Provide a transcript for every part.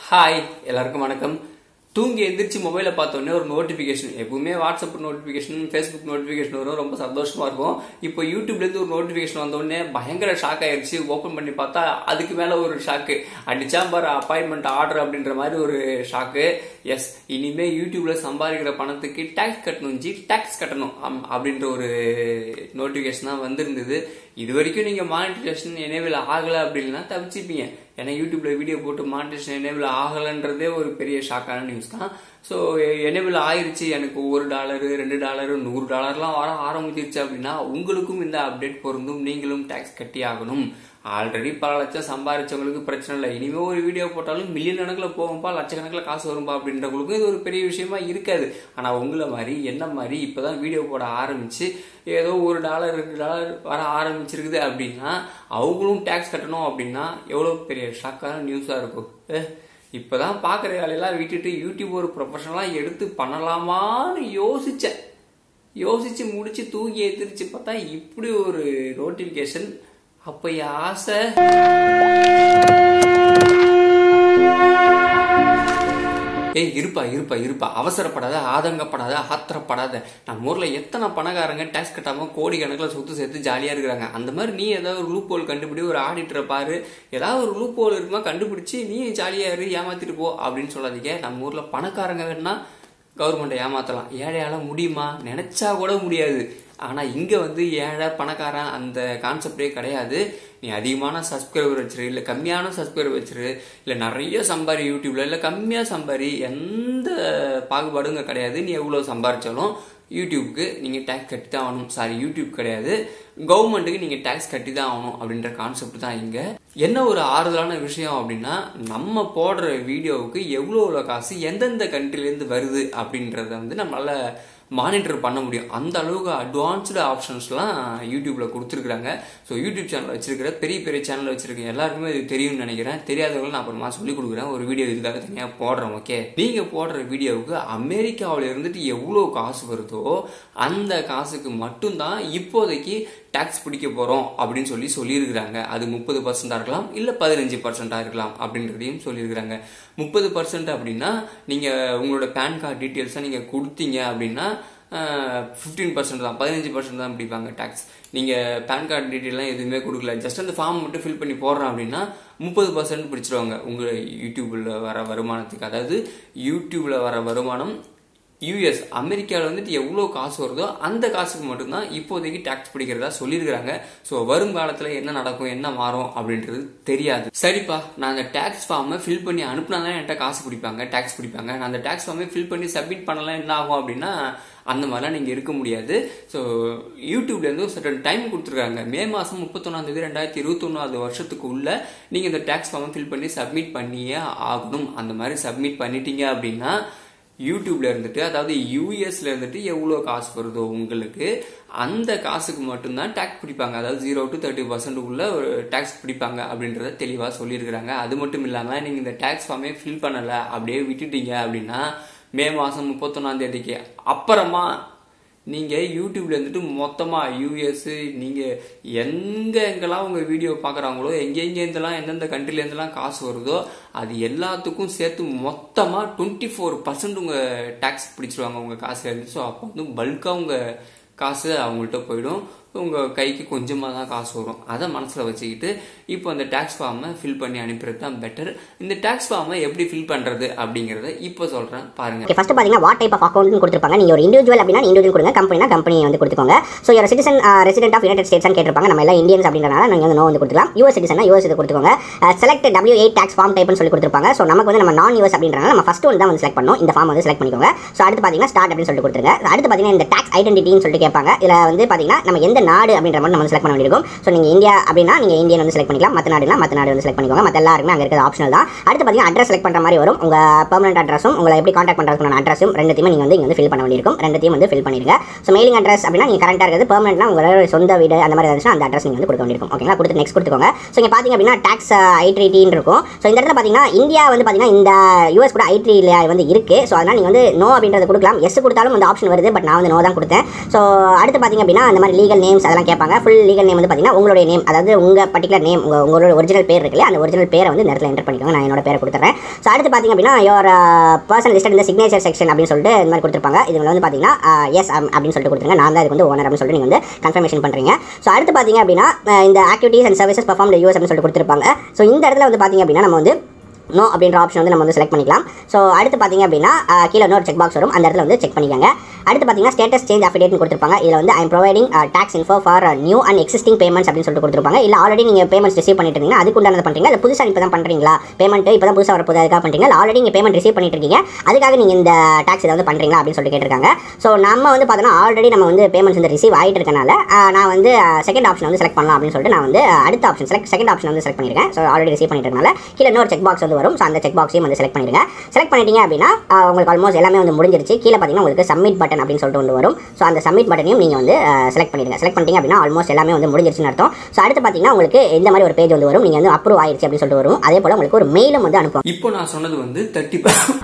hi எல்லாருக்கும் வணக்கம் தூங்கி எந்திரிச்சு மொபைலை பார்த்தோன்னே ஒரு நோட்டிஃபிகேஷன் எப்பவுமே வாட்ஸ்அப் நோட்டிஃபிகேஷன் ஃபேஸ்புக் நோட்டிஃபிகேஷன் வரும் ரொம்ப சந்தோஷமா இருக்கும் இப்போ யூடியூப்லேருந்து ஒரு நோட்டிஃபிகேஷன் வந்தோடனே பயங்கர ஷாக் ஆயிடுச்சு ஓப்பன் பண்ணி பார்த்தா அதுக்கு மேலே ஒரு ஷாக்கு அடிச்சா பாரு அப்பாயின்மெண்ட் ஆர்டர் அப்படின்ற மாதிரி ஒரு ஷாக்கு எஸ் இனிமே யூடியூப்ல சம்பாதிக்கிற பணத்துக்கு டேக்ஸ் கட்டணும் ஜி டேக்ஸ் கட்டணும் ஆம், அப்படின்ற ஒரு நோட்டிஃபிகேஷன் தான் வந்திருந்தது இது வரைக்கும் நீங்க மானிட்டேஷன் எனேபிள் ஆகல அப்படின்னா தவிச்சுப்பீங்க ஏன்னா யூடியூப்ல வீடியோ போட்டு மானிட்டேஷன் எனேபிள் ஆகலன்றதே ஒரு பெரிய ஷாக்கான நியூஸ் தான் ஸோ எனேபிள் ஆயிருச்சு எனக்கு ஒரு டாலரு ரெண்டு டாலரு நூறு டாலர்லாம் வர ஆரம்பிச்சிருச்சு அப்படின்னா உங்களுக்கும் இந்த அப்டேட் பொருந்தும் நீங்களும் டேக்ஸ் கட்டி ஆகணும் ஆல்ரெடி பல லட்சம் சம்பாதிச்சவங்களுக்கு பிரச்சனை இல்லை இனிமே ஒரு வீடியோ போட்டாலும் மில்லியன் கணக்கில் போகும்பா லட்சக்கணக்கில் காசு வரும்பா அப்படின்றவங்களுக்கும் இது ஒரு பெரிய விஷயமா இருக்காது ஆனால் உங்களை மாதிரி என்ன மாதிரி இப்போதான் வீடியோ போட ஆரம்பிச்சு ஏதோ ஒரு டாலர் ரெண்டு டாலர் வர ஆரம்பிச்சிருக்குது அப்படின்னா அவங்களும் டேக்ஸ் கட்டணும் அப்படின்னா எவ்வளோ பெரிய ஷாக்கான நியூஸாக இருக்கும் ஏ, இப்பதான் பார்க்குற வேலையெல்லாம் விட்டுட்டு யூடியூப் ஒரு ப்ரொஃபஷனலாக எடுத்து பண்ணலாமான்னு யோசிச்சேன் யோசிச்சு முடிச்சு தூக்கி எத்திரிச்சு பார்த்தா இப்படி ஒரு நோட்டிஃபிகேஷன் அப்ப என் ஆசை ஏய் இருப்பா இருப்பா இருப்பா அவசரப்படாத ஆதங்கப்படாத ஆத்திரப்படாத நம்ம ஊர்ல எத்தனை பணக்காரங்க டேக்ஸ் கட்டாம கோடி கணக்கில் சொத்து சேர்த்து ஜாலியா இருக்கிறாங்க அந்த மாதிரி நீ ஏதாவது ஒரு லூப் ஹோல் கண்டுபிடி ஒரு ஆடிட்டரை பாரு ஏதாவது ஒரு லூப் ஹோல் இருக்குமா கண்டுபிடிச்சு நீ ஜாலியா இரு ஏமாத்திட்டு போ அப்படின்னு சொல்லாதீங்க நம்ம ஊர்ல பணக்காரங்க வேணா கவர்மெண்ட்டை ஏமாத்தலாம் ஏழையால முடியுமா நினைச்சா கூட முடியாது ஆனா இங்க வந்து ஏழை பணக்காரன் அந்த கான்செப்டே கிடையாது நீ அதிகமான சப்ஸ்கிரைபர் வச்சிரு இல்ல கம்மியான சப்ஸ்கிரைபர் வச்சிரு இல்ல நிறைய சம்பாரி யூடியூப்ல இல்ல கம்மியா சம்பாரி எந்த பாகுபாடும் இங்க கிடையாது நீ எவ்வளவு சம்பாரிச்சாலும் யூடியூப்க்கு நீங்க டேக்ஸ் கட்டி தான் ஆகணும் சாரி யூடியூப் கிடையாது கவர்மெண்ட்டுக்கு நீங்க டேக்ஸ் கட்டி தான் ஆகணும் அப்படின்ற கான்செப்ட் தான் இங்க என்ன ஒரு ஆறுதலான விஷயம் அப்படின்னா நம்ம போடுற வீடியோவுக்கு எவ்வளோ எவ்வளோ காசு எந்தெந்த கண்ட்ரிலேருந்து வருது அப்படின்றத வந்து நம்மளால மானிட்டர் பண்ண முடியும் அந்த அளவுக்கு அட்வான்ஸ்டு ஆப்ஷன்ஸ்லாம் யூடியூப்ல கொடுத்துருக்காங்க ஸோ யூடியூப் சேனல் வச்சிருக்கிற பெரிய பெரிய சேனல் வச்சிருக்க எல்லாருக்குமே இது தெரியும்னு நினைக்கிறேன் தெரியாதவங்க நான் அப்புறமா சொல்லி கொடுக்குறேன் ஒரு வீடியோ இதுக்காக தனியாக போடுறேன் ஓகே நீங்க போடுற வீடியோவுக்கு அமெரிக்காவில் இருந்துட்டு எவ்வளோ காசு வருதோ அந்த காசுக்கு மட்டும்தான் இப்போதைக்கு டாக்ஸ் பிடிக்க போறோம் அப்படின்னு சொல்லி சொல்லியிருக்கிறாங்க அது முப்பது பர்சன்டா இருக்கலாம் இல்ல பதினஞ்சு பர்சன்டா இருக்கலாம் அப்படின்றதையும் சொல்லியிருக்கிறாங்க முப்பது பர்சன்ட் அப்படின்னா நீங்க உங்களோட பேன் கார்டு டீட்டெயில்ஸை நீங்க கொடுத்தீங்க அப்படின்னா ஃபிஃப்டீன் பர்சன்ட் தான் பதினஞ்சு பர்சன்ட் தான் பிடிப்பாங்க டேக்ஸ் நீங்க பேன் கார்டு டீட்டெயிலாம் எதுவுமே கொடுக்கல ஜஸ்ட் அந்த ஃபார்ம் மட்டும் ஃபில் பண்ணி போடுறோம் அப்படின்னா முப்பது பர்சன்ட் பிடிச்சிருவாங்க உங்க யூடியூப்ல வர வருமானத்துக்கு அதாவது யூடியூப்ல வர வருமானம் யூஎஸ் அமெரிக்காவில் வந்துட்டு எவ்வளோ காசு வருதோ அந்த காசுக்கு மட்டும்தான் இப்போதைக்கு டேக்ஸ் பிடிக்கிறதா சொல்லியிருக்கிறாங்க ஸோ வரும் காலத்தில் என்ன நடக்கும் என்ன மாறும் அப்படின்றது தெரியாது சரிப்பா நான் அந்த டேக்ஸ் ஃபார்மை ஃபில் பண்ணி அனுப்புனா தான் என்கிட்ட காசு பிடிப்பாங்க டேக்ஸ் பிடிப்பாங்க நான் அந்த டேக்ஸ் ஃபார்மை ஃபில் பண்ணி சப்மிட் பண்ணலாம் என்ன ஆகும் அப்படின்னா அந்த மாதிரிலாம் நீங்கள் இருக்க முடியாது ஸோ யூடியூப்லேருந்து ஒரு சர்டன் டைம் கொடுத்துருக்காங்க மே மாதம் முப்பத்தொன்னாம் தேதி ரெண்டாயிரத்தி இருபத்தொன்னாவது வருஷத்துக்கு உள்ள நீங்கள் இந்த டேக்ஸ் ஃபார்மை ஃபில் பண்ணி சப்மிட் பண்ணியே ஆகணும் அந்த மாதிரி சப்மிட் பண்ணிட்டீங்க அப்படின்னா யூடியூப்ல இருந்துட்டு அதாவது யூஎஸ்ல இருந்துட்டு எவ்வளோ காசு வருதோ உங்களுக்கு அந்த காசுக்கு மட்டும்தான் டேக்ஸ் பிடிப்பாங்க அதாவது ஜீரோ டு தேர்ட்டி பர்சன்ட் உள்ள ஒரு டேக்ஸ் பிடிப்பாங்க அப்படின்றத தெளிவாக சொல்லியிருக்கிறாங்க அது மட்டும் இல்லாமல் நீங்கள் இந்த டேக்ஸ் ஃபார்மே ஃபில் பண்ணலை அப்படியே விட்டுட்டீங்க அப்படின்னா மே மாதம் முப்பத்தொன்னாம் தேதிக்கு அப்புறமா நீங்க யூடியூப்ல இருந்துட்டு மொத்தமா யூஎஸ் நீங்க எங்க எங்கெல்லாம் உங்க வீடியோ பாக்குறாங்களோ எங்க எங்க இருந்தெல்லாம் எந்தெந்த கண்ட்ரில இருந்தெல்லாம் காசு வருதோ அது எல்லாத்துக்கும் சேர்த்து மொத்தமா டுவெண்ட்டி ஃபோர் பர்சன்ட் உங்க டாக்ஸ் பிடிச்சிருவாங்க உங்க காசுல இருந்து ஸோ அப்போ வந்து பல்கா உங்க காசு அவங்கள்ட்ட போயிடும் உங்க கைக்கு கொஞ்சமா தான் காசு வரும் அதை மனசுல வச்சுக்கிட்டு இப்போ அந்த டேக்ஸ் ஃபார்மை ஃபில் பண்ணி அனுப்புறது தான் பெட்டர் இந்த டேக்ஸ் ஃபார்மை எப்படி ஃபில் பண்றது அப்படிங்கறத இப்போ சொல்றேன் பாருங்க ஓகே ஃபர்ஸ்ட் பார்த்தீங்கன்னா வாட் டைப் ஆஃப் அக்கௌண்ட்னு கொடுத்துருப்பாங்க நீங்கள் ஒரு இண்டிவிஜுவல் அப்படின்னா இண்டிவிஜுவல் கொடுங்க கம்பெனினா கம்பெனி வந்து கொடுத்துக்கோங்க ஸோ ஒரு citizen resident of United States கேட்டிருப்பாங்க நம்ம எல்லாம் இந்தியன்ஸ் அப்படின்றனால நீங்கள் வந்து நோ வந்து கொடுத்துக்கலாம் யூஎஸ் சிட்டிசன் யூஎஸ் இது கொடுத்துக்கோங்க select W eight tax form டைப்னு சொல்லி கொடுத்துருப்பாங்க ஸோ நமக்கு வந்து நம்ம நான் யூஎஸ் அப்படின்றனால நம்ம ஃபர்ஸ்ட் ஒன் தான் வந்து செலக்ட் பண்ணணும் இந்த ஃபார்ம் வந்து செலக்ட் பண்ணிக்கோங்க ஸோ அடுத்து பார்த்தீங்கன்னா ஸ்டார்ட் அப்படின்னு சொல்லிட்டு கொடுத்துருங்க அடுத்து பார்த்தீங்கன்னா இந்த டேக்ஸ் ஐடென்டிட்டின்னு சொல்லிட்டு கேட்பாங்க இதில் வந்து பார்த்தீங்கன்னா நம்ம எந்த நாடு அப்படின்ற மாதிரி நம்ம செலக்ட் பண்ண வேண்டியிருக்கும் ஸோ நீங்கள் இந்தியா அப்படின்னா நீங்கள் இந்தியன் வந்து செலக்ட் பண்ணிக்கலாம் மற்ற நாடுனா மற்ற நாடு வந்து செலக்ட் பண்ணிக்கோங்க மற்ற எல்லாருமே அங்கே இருக்கிறது ஆப்ஷனல் தான் அடுத்து பார்த்தீங்கன்னா அட்ரஸ் செலக்ட் பண்ணுற மாதிரி வரும் உங்கள் பெர்மனன்ட் அட்ரஸும் உங்களை எப்படி காண்டாக்ட் பண்ணுறதுக்கான அட்ரஸும் ரெண்டுத்தையுமே நீங்கள் வந்து இங்கே வந்து ஃபில் பண்ண வேண்டியிருக்கும் ரெண்டுத்தையும் வந்து ஃபில் பண்ணிடுங்க ஸோ மெயிலிங் அட்ரஸ் அப்படின்னா நீங்கள் கரெக்டாக இருக்கிறது பெர்மனெண்ட்னா உங்களோட சொந்த வீடு அந்த மாதிரி இருந்துச்சுன்னா அந்த அட்ரஸ் நீங்கள் வந்து கொடுக்க வேண்டியிருக்கும் ஓகேங்களா கொடுத்து நெக்ஸ்ட் கொடுத்துக்கோங்க ஸோ இங்கே பார்த்தீங்க அப்படின்னா டேக்ஸ் ஐட்ரிட்டின்னு இருக்கும் ஸோ இந்த இடத்துல பார்த்தீங்கன்னா இந்தியா வந்து பார்த்தீங்கன்னா இந்த யூஎஸ் கூட ஐட்ரியில் வந்து இருக்குது ஸோ அதனால் நீங்கள் வந்து நோ அப்படின்றத கொடுக்கலாம் எஸ் கொடுத்தாலும் அந்த ஆப்ஷன் வருது பட் நான் வந்து நோ தான் கொடுத்தேன் ஸோ அடுத்து பார்த்தீங்க அப்படின்னா அந்த மாதிரி லீகல் நேம் நேம்ஸ் அதெல்லாம் கேட்பாங்க ஃபுல் லீகல் நேம் வந்து பார்த்தீங்கன்னா உங்களுடைய நேம் அதாவது உங்கள் பர்டிகுலர் நேம் உங்கள் உங்களோட ஒரிஜினல் பேர் இருக்குல்ல அந்த ஒரிஜினல் பேரை வந்து இந்த இடத்துல என்டர் பண்ணிக்கோங்க நான் என்னோட பேரை கொடுத்துறேன் ஸோ அடுத்து பார்த்தீங்க அப்படின்னா யோர் பர்சன் லிஸ்ட் இந்த சிக்னேச்சர் செக்ஷன் அப்படின்னு சொல்லிட்டு இந்த மாதிரி கொடுத்துருப்பாங்க இதுல வந்து பார்த்தீங்கன்னா எஸ் அப்படின்னு சொல்லிட்டு கொடுத்துருங்க நான் தான் இதுக்கு வந்து ஓனர் அப்படின்னு சொல்லிட்டு நீங்கள் வந்து கன்ஃபர்மேஷன் பண்ணுறீங்க ஸோ அடுத்து பார்த்தீங்க அப்படின்னா அஹ் இந்த activities and services perform US அப்படின்னு சொல்லிட்டு கொடுத்துருப்பாங்க ஸோ இந்த இடத்துல வந்து பார்த்தீங்க அப்படின்னா நம்ம வந்து நோ அப்படின்ற ஆப்ஷன் வந்து நம்ம வந்து செலக்ட் பண்ணிக்கலாம் ஸோ அடுத்து பார்த்தீங்க அப்படின்னா அஹ், கீழே இன்னொரு செக் பாக்ஸ் வரும் அந்த இடத்துல வந்து செக் பண்ணிக்கோங்க அடுத்து பார்த்தீங்கன்னா ஸ்டேட்டஸ் சேஞ்ச் அஃபிடேட்னு கொடுத்துருப்பாங்க இதில் வந்து I'm providing tax info for new and existing payments அப்படின்னு சொல்லிட்டு கொடுத்துருப்பாங்க இல்லை ஆல்ரெடி நீங்கள் பேமெண்ட்ஸ் ரிசீவ் பண்ணிட்டு இருந்தீங்கன்னா அதுக்கு உண்டானது பண்ணுறீங்களா இல்லை புதுசாக இப்போ தான் பண்ணுறீங்களா பேமெண்ட் இப்போ தான் புதுசாக வரப்போது அதுக்காக பண்ணுறீங்க ஆல்ரெடி நீங்கள் பேமெண்ட் ரிசீவ் பண்ணிட்டு இருக்கீங்க அதுக்காக நீங்கள் இந்த டாக்ஸ் ஏதாவது பண்ணுறீங்களா அப்படின்னு சொல்லிட்டு கேட்டிருக்காங்க ஸோ நம்ம வந்து பார்த்தோன்னா ஆல்ரெடி நம்ம வந்து பேமெண்ட்ஸ் வந்து ரிசீவ் ஆகிட்டு இருக்கனால அஹ், நான் வந்து செகண்ட் ஆப்ஷன் வந்து செலக்ட் பண்ணலாம் அப்படின்னு சொல்லிட்டு நான் வந்து அஹ், அடுத்த ஆப்ஷன் செலக்ட் செகண்ட் ஆப்ஷன் வந்து செலக்ட் பண்ணியிருக்கேன் ஸோ ஆல்ரெடி ரிசீவ் பண்ணிட்டு இருக்கனால கீழே இன்னொரு செக் பாக்ஸ் வந்து வரும் ஸோ அந்த செக் பாக்ஸையும் வந்து செலக்ட் பண்ணிடுங்க செலக்ட் பண்ணிட்டீங்க அப்படின்னா அஹ், உங்களுக்கு ஆல்மோஸ்ட் எல்லாமே வந்து முடிஞ்சிருச்சு கீழே பார்த்தீங்கன்னா உங்களுக்கு சப்மிட் பட்டன் அப்படின்னு சொல்லிட்டு ஒன்று வரும் ஸோ அந்த சப்மிட் பட்டனையும் நீங்கள் வந்து செலக்ட் பண்ணிடுங்க செலக்ட் பண்ணிட்டீங்க அப்படின்னா ஆல்மோஸ்ட் எல்லாமே வந்து முடிஞ்சிருச்சுன்னு அர்த்தம் ஸோ அடுத்து பார்த்தீங்கன்னா உங்களுக்கு இந்த மாதிரி ஒரு பேஜ் வந்து வரும் நீங்கள் வந்து அப்ரூவ் ஆயிருச்சு அப்படின்னு சொல்லிட்டு வரும் அதே போல் உங்களுக்கு ஒரு மெயிலும் வந்து அனுப்பும் இப்போ நான் சொன்னது வந்து thirty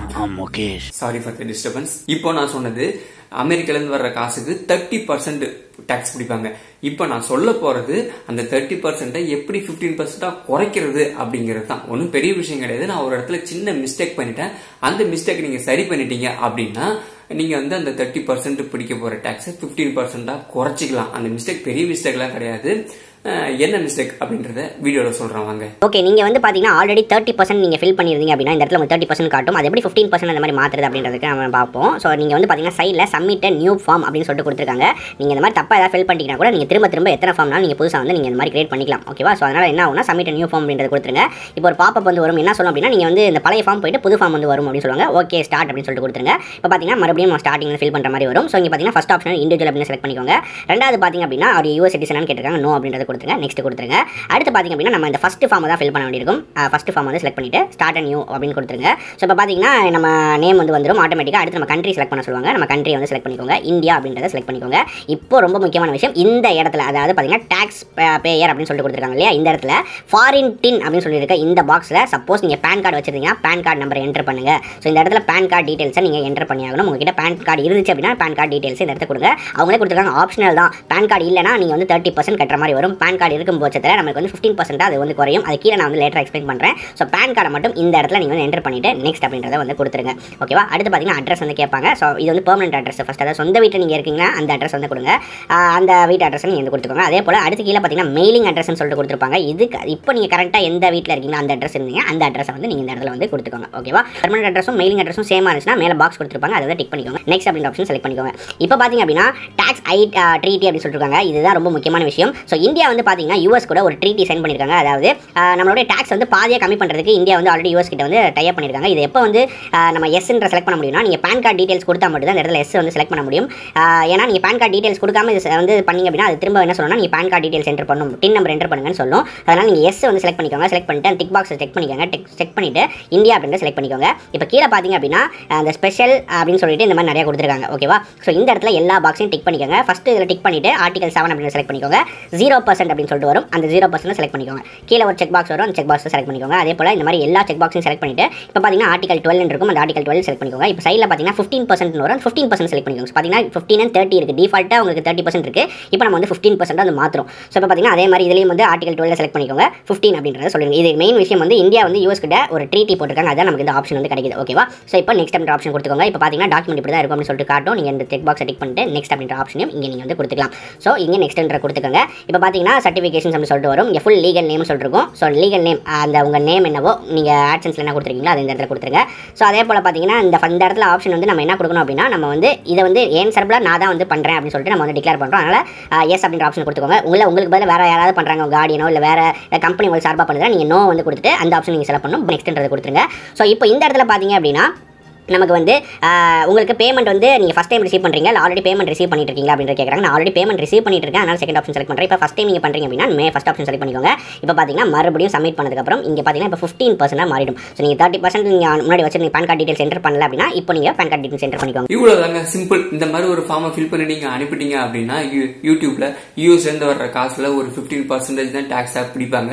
sorry for the disturbance இப்போ நான் சொன்னது அமெரிக்கால இருந்து வர்ற காசுக்கு தேர்ட்டி பர்சன்ட் டேக்ஸ் பிடிப்பாங்க இப்போ நான் சொல்ல போறது அந்த தேர்ட்டி பர்சன்ட்டை எப்படி ஃபிஃப்டீன் பர்சன்டா குறைக்கிறது அப்படிங்கிறது தான் ஒன்றும் பெரிய விஷயம் கிடையாது நான் ஒரு இடத்துல சின்ன மிஸ்டேக் பண்ணிட்டேன் அந்த மிஸ்டேக் நீங்க சரி பண்ணிட்டீங்க அப்படின்னா நீங்க வந்து அந்த தேர்ட்டி பர்சன்ட் பிடிக்க போற டேக்ஸை ஃபிஃப்டீன் பர்சன்டா குறைச்சிக்கலாம் அந்த மிஸ்டேக் பெரிய மிஸ்டேக்லாம் கிடையாது அஹ் என்ன மிஸ்டேக் அப்படின்றத வீடியோல சொல்றேன் வாங்க ஓகே நீங்கள் வந்து பார்த்தீங்கன்னா ஆல்ரெடி தேர்ட்டி பர்சன்ட் நீங்கள் ஃபில் பண்ணியிருந்தீங்க அப்படின்னா இந்த இடத்துல தேர்ட்டி பர்சன்ட் காட்டும் அது எப்படி ஃபிஃப்டீன் பர்சன்ட் அந்த மாதிரி மாற்றுறது அப்படின்றதுக்கு நம்ம பார்ப்போம் ஸோ நீங்கள் வந்து பார்த்தீங்கன்னா சைடில் சப்மிட் நியூ ஃபார்ம் அப்படின்னு சொல்லிட்டு கொடுத்துருக்காங்க நீங்கள் இந்த மாதிரி தப்பாக ஏதாவது ஃபில் பண்ணிட்டீங்கன்னா கூட நீங்கள் திரும்ப திரும்ப எத்தனை ஃபார்ம்னாலும் நீங்கள் புதுசாக வந்து நீங்கள் இந்த மாதிரி கிரியேட் பண்ணிக்கலாம் ஓகேவா ஸோ அதனால் என்ன ஆகும்னா சப்மிட் நியூ ஃபார்ம் அப்படின்றது கொடுத்துருங்க இப்போ ஒரு பாப்பப் வந்து வரும் என்ன சொல்லும் அப்படின்னா நீங்கள் வந்து இந்த பழைய ஃபார்ம் போயிட்டு புது ஃபார்ம் வந்து வரும் அப்படின்னு சொல்லுவாங்க ஓகே ஸ்டார்ட் அப்படின்னு சொல்லிட்டு கொடுத்துருங்க இப்போ பார்த்தீங்கன்னா மறுபடியும் ஸ்டார்டிங் ஃபில் பண்ணுற மாதிரி வரும் ஸோ இங்கே பார்த்தீங்கன்னா ஃபஸ்ட் ஆப்ஷன் இண்டிவிஜுவல் அப்படின்னு செலக்ட் பண்ணிக்கோங்க ரெண்டாவது பார்த்தீங்க அப்படின்னா ஒரு யூஎஸ் சிட்டிசனான்னு கேட்டிருக்காங்க நோ அப்படின்றத கொடுத்துருங்க நெக்ஸ்ட் கொடுத்துருங்க அடுத்து பார்த்தீங்க அப்படின்னா நம்ம இந்த ஃபஸ்ட் ஃபார்ம் தான் ஃபில் பண்ண வேண்டியிருக்கும் ஃபஸ்ட் ஃபார்ம் வந்து செலக்ட் பண்ணிட்டு ஸ்டார்ட் நியூ அப்படின்னு கொடுத்துருங்க ஸோ இப்போ பார்த்தீங்கன்னா நம்ம நேம் வந்து வந்துடும் ஆட்டோமேட்டிக்காக அடுத்து நம்ம கண்ட்ரி செலக்ட் பண்ண சொல்லுவாங்க நம்ம கண்ட்ரி வந்து செலக்ட் பண்ணிக்கோங்க இந்தியா அப்படின்றத செலக்ட் பண்ணிக்கோங்க இப்போ ரொம்ப முக்கியமான விஷயம் இந்த இடத்துல அதாவது பார்த்தீங்கன்னா டேக்ஸ் பேயர் அப்படின்னு சொல்லிட்டு கொடுத்துருக்காங்க இல்லையா இந்த இடத்துல ஃபாரின் டின் அப்படின்னு சொல்லியிருக்க இந்த பாக்ஸில் சப்போஸ் நீங்கள் பேன் கார்டு வச்சிருந்தீங்கன்னா பேன் கார்டு நம்பர் என்டர் பண்ணுங்க ஸோ இந்த இடத்துல பேன் கார்டு டீட்டெயில்ஸை நீங்கள் என்டர் பண்ணி ஆகணும் உங்ககிட்ட பேன் கார்டு இருந்துச்சு அப்படின்னா பேன் கார்டு டீட்டெயில்ஸ் இந்த இடத்துல கொடுங்க அவங்களே கொடுத்துருக்காங்க ஆப்ஷனல் தான் பேன் கார்டு இல்லைனா நீங்கள் வந்து தேர்ட்டி பர்சன்ட் கட்டுற மாதிரி வரும் பேன் கார்டு இருக்கும் பட்சத்தில் நமக்கு வந்து ஃபிஃப்டீன் பர்சன்ட் அது வந்து குறையும் அது கீழே நான் வந்து லேட்டர் எக்ஸ்பிளைன் பண்ணுறேன் ஸோ பேன் கார்டை மட்டும் இந்த இடத்துல நீங்கள் வந்து என்டர் பண்ணிட்டு நெக்ஸ்ட் அப்படின்றத வந்து கொடுத்துருங்க ஓகேவா அடுத்து பார்த்தீங்கன்னா அட்ரஸ் வந்து கேட்பாங்க ஸோ இது வந்து பெர்மனன்ட் அட்ரஸ் ஃபஸ்ட் அதாவது சொந்த வீட்டில் நீங்கள் இருக்கீங்கன்னா அந்த அட்ரஸ் வந்து கொடுங்க ஆஹ் அந்த வீட்டு அட்ரஸ் நீங்கள் வந்து கொடுத்துக்கோங்க அதே போல் அடுத்து கீழே பார்த்தீங்கன்னா மெயிலிங் அட்ரஸ்னு சொல்லிட்டு கொடுத்துருப்பாங்க இது இப்போ நீங்கள் கரெக்டாக எந்த வீட்டில் இருக்கீங்களோ அந்த அட்ரஸ் இருந்தீங்க அந்த அட்ரஸை வந்து நீங்கள் இந்த இடத்துல வந்து கொடுத்துக்கோங்க ஓகேவா பெர்மனன்ட் அட்ரஸும் மெயிலிங் அட்ரஸும் சேமாக இருந்துச்சுன்னா மேலே பாக்ஸ் கொடுத்துருப்பாங்க அதை வந்து டிக் பண்ணிக்கோங்க நெக்ஸ்ட் அப்படின்ற ஆப்ஷன் செலக்ட் பண்ணிக்கோங்க இப்போ பார்த்தீங்க அப்படின்னா டாக்ஸ் ஐ ட்ரீட்டி அப்படின்னு சொல்லிருக்காங்க இதுதான் ரொம்ப முக்கியமான விஷயம் ஸோ இந்தியா வந்து பார்த்தீங்கன்னா யூஎஸ் கூட ஒரு ட்ரீட்டி சைன் பண்ணியிருக்காங்க அதாவது ஆஹ் நம்மளுடைய டாக்ஸ் வந்து பாதியாக கம்மி பண்ணுறதுக்கு இந்தியா வந்து ஆல்ரெடி யூஎஸ் கிட்ட வந்து டைப் பண்ணியிருக்காங்க இது எப்போ வந்து ஆஹ் நம்ம எஸ்ன்ற செலக்ட் பண்ண முடியும்னா நீங்கள் பேன் கார்டு டீடைல்ஸ் கொடுத்தா மட்டும் தான் இந்த இடத்துல எஸ் வந்து செலக்ட் பண்ண முடியும் ஆஹ் ஏன்னா நீங்கள் பேன் கார்டு டீடைல்ஸ் கொடுக்காம இது வந்து பண்ணீங்க அப்படின்னா அது திரும்ப என்ன சொல்லணும்னா நீங்கள் பேன் கார்டு டீடைல்ஸ் என்டர் பண்ணணும் டின் நம்பர் என்டர் பண்ணுங்கன்னு சொல்லும் அதனால் நீங்கள் எஸ் வந்து செலக்ட் பண்ணிக்கோங்க செலக்ட் பண்ணிட்டு டிக் பாக்ஸ் செக் பண்ணிக்கோங்க டிக் செக் பண்ணிட்டு இந்தியா அப்படின்னு செலக்ட் பண்ணிக்கோங்க இப்போ கீழே பார்த்தீங்க அப்படின்னா அந்த ஸ்பெஷல் அப்படின்னு சொல்லிட்டு இந்த மாதிரி நிறைய கொடுத்துருக்காங்க ஓகேவா ஸோ இந்த இடத்துல எல்லா பாக்ஸையும் டிக் பண்ணிக்கோங்க ஃபஸ்ட்டு இதில் டிக் பண்ணிட்டு ஆர்டிகல் செவன் அப்படின்னு செலக்ட் பண்ணிக்கோங்க ஜீரோ பர்சன்ட் அப்படின்னு சொல்லிட்டு வரும் அந்த ஜீரோ பர்சன்ட் செலக்ட் பண்ணிக்கோங்க கீழே ஒரு செக் பாக்ஸ் வரும் அந்த செக் பாக்ஸ் செலக்ட் பண்ணிக்கோங்க அதே போல் இந்த மாதிரி எல்லா செக் பாக்ஸையும் செலக்ட் பண்ணிட்டு இப்போ பார்த்தீங்கன்னா ஆர்டிகல் டுவெல் இருக்கும் அந்த ஆர்டிகல் டுவெல் செலக்ட் பண்ணிக்கோங்க இப்போ சைடில் பார்த்தீங்கன்னா ஃபிஃப்டீன் பர்சன்ட் வரும் ஃபிஃப்டீன் பர்சன்ட் செலக்ட் பண்ணிக்கோங்க பார்த்தீங்கன்னா ஃபிஃப்டீன் அண்ட் தேர்ட்டி இருக்குது டிஃபால்ட்டாக உங்களுக்கு தேர்ட்டி பர்சன்ட் இருக்குது இப்போ நம்ம வந்து ஃபிஃப்டீன் பர்சன்ட் வந்து மாத்திரம் ஸோ இப்போ பார்த்தீங்கன்னா அதே மாதிரி இதுலேயும் வந்து ஆர்டிகல் டுவெல் செலக்ட் பண்ணிக்கோங்க ஃபிஃப்டீன் அப்படின்றத சொல்லுங்க இது மெயின் விஷயம் வந்து இந்தியா வந்து யூஎஸ் கிட்ட ஒரு ட்ரீட்டி போட்டிருக்காங்க அதான் நமக்கு இந்த ஆப்ஷன் வந்து கிடைக்குது ஓகேவா ஸோ இப்போ நெக்ஸ்ட் அப்படின்ற ஆப்ஷன் கொடுத்துக்கோங்க இப்போ பார்த்தீங்கன்னா டாக்குமெண்ட் இப்படி தான் இருக்கும் அப்படின்னு சொல்லிட்டு காட்டும் நீங்கள் இந்த செக் பாக்ஸை டிக் பண்ணிட்டு நெக்ஸ்ட் அப்படின்ற ஆப்ஷனையும் இங்கே நீங்கள் வந்து கொடுத்துக்கலாம் ஸோ இங்கே நெக்ஸ்ட்ன்ற கொடுத்துக்கோங்க இப்போ பார்த்தீங்கன்னா சர்டிஃபிகேஷன்ஸ் அப்படின்னு சொல்லிட்டு வரும் இங்கே ஃபுல் லீகல் நேம் சொல்லிருக்கும் ஸோ லீகல் நேம் அந்த உங்கள் நேம் என்னவோ நீங்கள் ஆட்சன்ஸில் என்ன கொடுத்துருக்கீங்களோ அது இந்த இடத்துல கொடுத்துருங்க ஸோ அதே போல் பார்த்தீங்கன்னா இந்த இந்த இடத்துல ஆப்ஷன் வந்து நம்ம என்ன கொடுக்கணும் அப்படின்னா நம்ம வந்து இதை வந்து ஏன் சர்பில் நான் தான் வந்து பண்ணுறேன் அப்படின்னு சொல்லிட்டு நம்ம வந்து டிக்ளேர் பண்ணுறோம் அதனால் எஸ் அப்படின்ற ஆப்ஷன் கொடுத்துக்கோங்க உங்களை உங்களுக்கு பதில் வேறு யாராவது பண்ணுறாங்க உங்கள் கார்டியனோ இல்லை வேறு கம்பெனி உங்களுக்கு சார்பாக பண்ணுறதா நீங்கள் நோ வந்து கொடுத்துட்டு அந்த ஆப்ஷன் நீங்கள் செலக்ட் பண்ணணும் நெக்ஸ்ட்ன்றது கொடுத்துருங்க ஸோ இப்போ இந்த இடத்துல பார்த்தீங்க அப்படின்னா நமக்கு வந்து ஆஹ், உங்களுக்கு பேமெண்ட் வந்து நீங்கள் ஃபஸ்ட் டைம் ரிசீவ் பண்ணுறீங்க இல்லை ஆல்ரெடி பேமெண்ட் ரிசீவ் பண்ணிட்டு இருக்கீங்களா அப்படின்னு கேட்குறாங்க நான் ஆல்ரெடி பேமெண்ட் ரிசீவ் பண்ணிட்டு இருக்கேன் அதனால் செகண்ட் ஆப்ஷன் செலக்ட் பண்ணுறேன் இப்போ ஃபஸ்ட் டைம் நீங்கள் பண்ணுறீங்க அப்படின்னா மே ஃபஸ்ட் ஆப்ஷன் செலக்ட் பண்ணிக்கோங்க இப்போ பார்த்தீங்கன்னா மறுபடியும் சப்மிட் பண்ணதுக்கப்புறம் இங்கே பார்த்தீங்கன்னா இப்போ ஃபிஃப்டீன் பர்சன்ட் மாறிடும் ஸோ நீங்கள் தேர்ட்டி பர்சன்ட் நீங்கள் முன்னாடி வச்சு பேன் கார்டு டீட்டெயில்ஸ் என்டர் பண்ணல அப்படின்னா இப்போ நீங்கள் பேன் கார்டு டீட்டெயில்ஸ் என்டர் பண்ணிக்கோங்க இவ்வளவுதாங்க சிம்பிள் இந்த மாதிரி ஒரு ஃபார்மை ஃபில் பண்ணி நீங்க அனுப்பிட்டீங்க அப்படின்னா யூ- யூடியூப்ல யூஎஸ்ல இருந்து வர்ற காசுல ஒரு 15% பர்சன்டேஜ் தான் டாக்ஸா பிடிப்பாங்க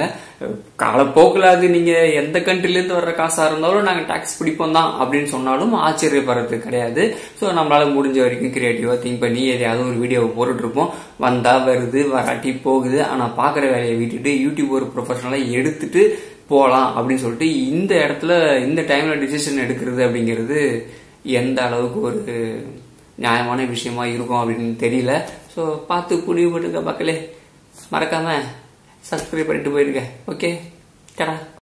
காலப்போக்கில் அது நீங்கள் எந்த கண்ட்ரிலேருந்து வர்ற காசாக இருந்தாலும் நாங்கள் டேக்ஸ் பிடிப்போம் தான் அப்படின்னு சொன்னாலும் ஆச்சரியப்படுறது கிடையாது ஸோ நம்மளால முடிஞ்ச வரைக்கும் கிரியேட்டிவாக திங்க் பண்ணி எதையாவது ஒரு வீடியோவை போட்டுட்ருப்போம் வந்தால் வருது வராட்டி போகுது ஆனால் பார்க்குற வேலையை விட்டுட்டு யூடியூப் ஒரு ப்ரொஃபஷனலாக எடுத்துட்டு போகலாம் அப்படின்னு சொல்லிட்டு இந்த இடத்துல இந்த டைமில் டிசிஷன் எடுக்கிறது அப்படிங்கிறது எந்த அளவுக்கு ஒரு நியாயமான விஷயமா இருக்கும் அப்படின்னு தெரியல ஸோ பார்த்து புனிவு போட்டுக்க மக்களே மறக்காம சப்ஸ்கிரைப் பண்ணிட்டு போயிருங்க ஓகே டடா